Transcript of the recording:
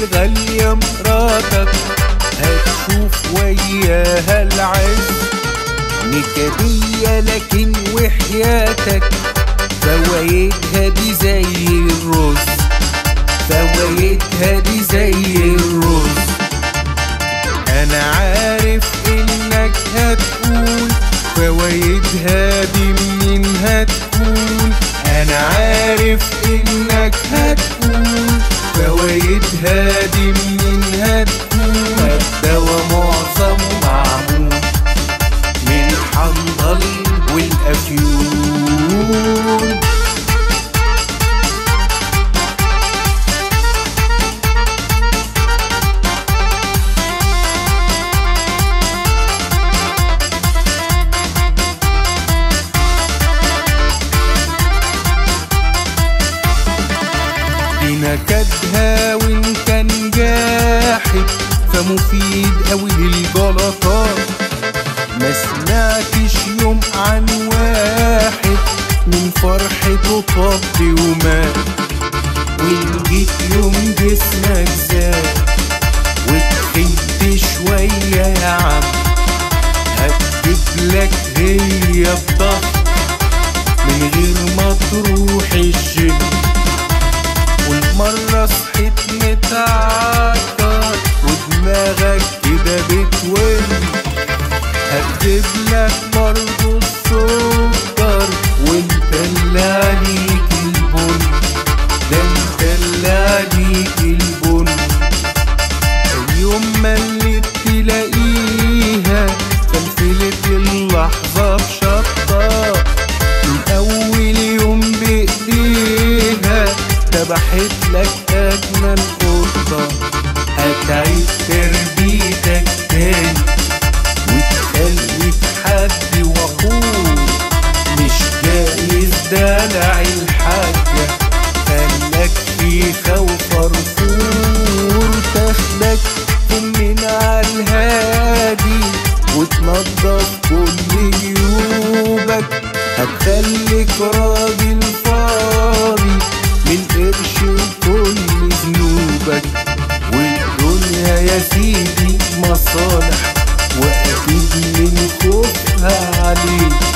الغالية مراتك هتشوف وياها العز نكدية لكن وحياتك فوايدها دي زي الرز فوايدها دي زي الرز انا عارف انك هتقول فوايدها دي منين هتكون انا عارف انك هتقول فوايدها دي منين هتكون الدواء معظمه معمول من الحنظل والافيون دي نكدها وان كان جاحد فمفيد قوي للجلطات ما سمعتش يوم عن واحد من فرحته طب ومات وان جيت يوم جسمك زاد وتخنت شوية يا عم هتجيب لك هي بضغط من غير ما تروح الجيم والمرة صحيت متعكر ودماغك كده بتول هتجيب لك برضه السكر وانت اللي عليك البن ده انت اللي عليك البن يوم ما اللي تلاقيها فلفلت اللحظة بشطة من أول يوم بإيديها ذبحت لك أجمل قطة هتعيد تربيتك تاني وتخليك حد وأخوه مش جايز دلع الحاجة خلك فيها وفرفور تاخدك من على الهادي وتنضف كل جيوبك هتخليك راجل فاضي من قرش وكل ذنوبك والدنيا يا سيدي مصالح واكيد من خوفها عليك